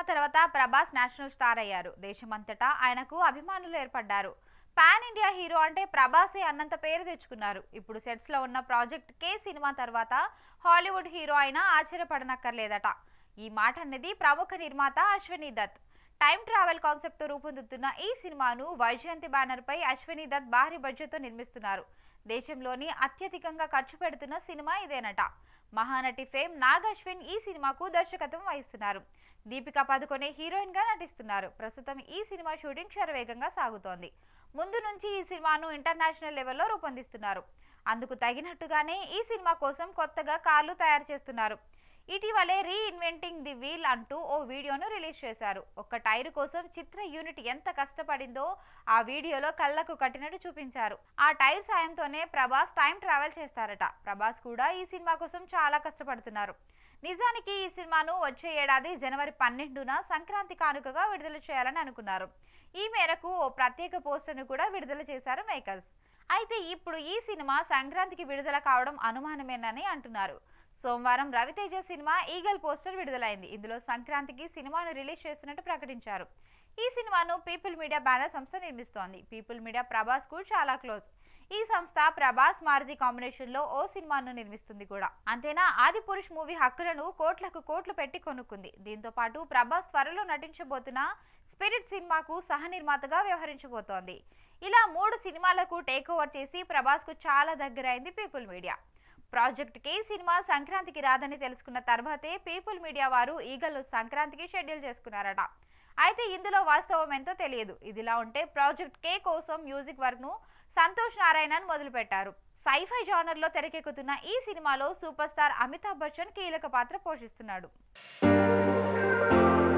తర్వాత Prabhas national star అయ్యారు దేశమంతటా ఆయనకు అభిమానులు ఏర్పడ్డారు పాన్ ఇండియా హీరో అంటే ప్రభాసే అన్నంత పేరు తెచ్చుకున్నారు ఇప్పుడు సెట్స్ లో ఉన్న ప్రాజెక్ట్ కే సినిమా తర్వాత హాలీవుడ్ హీరో అయినా ఆశ్చర్యపడనక్కర్లేదట ఈ మాట అన్నది ప్రముఖ నిర్మాత అశ్వనీ దత్ టైం ట్రావెల్ కాన్సెప్ట్తో రూపొందుతున్న ఈ సినిమాను వైజయంతి బ్యానర్పై అశ్వనీ దత్ భారీ బడ్జెట్తో నిర్మిస్తున్నారు దేశంలోని అత్యధికంగా ఖర్చు పెడుతున్న సినిమా ఇదేనట మహానటి ఫేమ్ నాగ్ అశ్విన్ ఈ సినిమాకు దర్శకత్వం వహిస్తున్నారు దీపికా పదుకొనే హీరోయిన్ గా నటిస్తున్నారు ప్రస్తుతం ఈ సినిమా షూటింగ్ శరవేగంగా సాగుతోంది ముందు నుంచి ఈ సినిమాను ఇంటర్నేషనల్ లెవెల్లో రూపొందిస్తున్నారు అందుకు తగినట్టుగానే ఈ సినిమా కోసం కొత్తగా కార్లు తయారు చేస్తున్నారు ఇటీవలే రీఇన్వెంటింగ్ ది వీల్ అంటూ ఓ వీడియోను రిలీజ్ చేశారు ఒక్క టైరు కోసం చిత్ర యూనిట్ ఎంత కష్టపడిందో ఆ వీడియోలో కళ్ళకు కట్టినట్టు చూపించారు ఆ టైర్ సాయంతోనే ప్రభాస్ టైం ట్రావెల్ చేస్తారట ప్రభాస్ కూడా ఈ సినిమా కోసం చాలా కష్టపడుతున్నారు నిజానికి ఈ సినిమాను వచ్చే ఏడాది జనవరి పన్నెండున సంక్రాంతి కానుకగా విడుదల చేయాలని అనుకున్నారు ఈ మేరకు ఓ ప్రత్యేక పోస్టర్ను కూడా విడుదల చేశారు మేకర్స్ అయితే ఇప్పుడు ఈ సినిమా సంక్రాంతికి విడుదల కావడం అనుమానమేనని అంటున్నారు సోమవారం రవితేజ సినిమా ఈగల్ పోస్టర్ విడుదలైంది ఇందులో సంక్రాంతికి సినిమాను రిలీజ్ చేస్తున్నట్టు ప్రకటించారు ఈ సినిమాను పీపుల్ మీడియా బ్యానర్ సంస్థ నిర్మిస్తోంది పీపుల్ మీడియా ప్రభాస్ కు చాలా క్లోజ్ ఈ సంస్థ ప్రభాస్ మారుతి కాంబినేషన్ లో ఓ సినిమాను నిర్మిస్తుంది కూడా అంతేనా ఆది పురుష్ మూవీ హక్కులను కోట్లకు కోట్లు పెట్టి కొనుక్కుంది దీంతో పాటు ప్రభాస్ త్వరలో నటించబోతున్న స్పిరిట్ సినిమాకు సహ నిర్మాతగా వ్యవహరించబోతోంది ఇలా మూడు సినిమాలకు టేక్ ఓవర్ చేసి ప్రభాస్ కు చాలా దగ్గరైంది People Media project K cinema సంక్రాంతికి రాదని తెలుసుకున్న తర్వాతే పీపుల్ మీడియా వారు ఈగలు సంక్రాంతికి షెడ్యూల్ చేసుకున్నారట అయితే ఇందులో వాస్తవం ఎంతో తెలియదు ఇదిలా ఉంటే ప్రాజెక్ట్ కే కోసం మ్యూజిక్ వర్క్ ను సంతోష్ నారాయణన్ మొదలుపెట్టారు సైఫై జానర్ లో తెరకెక్కుతున్న ఈ సినిమాలో సూపర్ స్టార్ అమితాబ్ బచ్చన్ కీలక పాత్ర పోషిస్తున్నాడు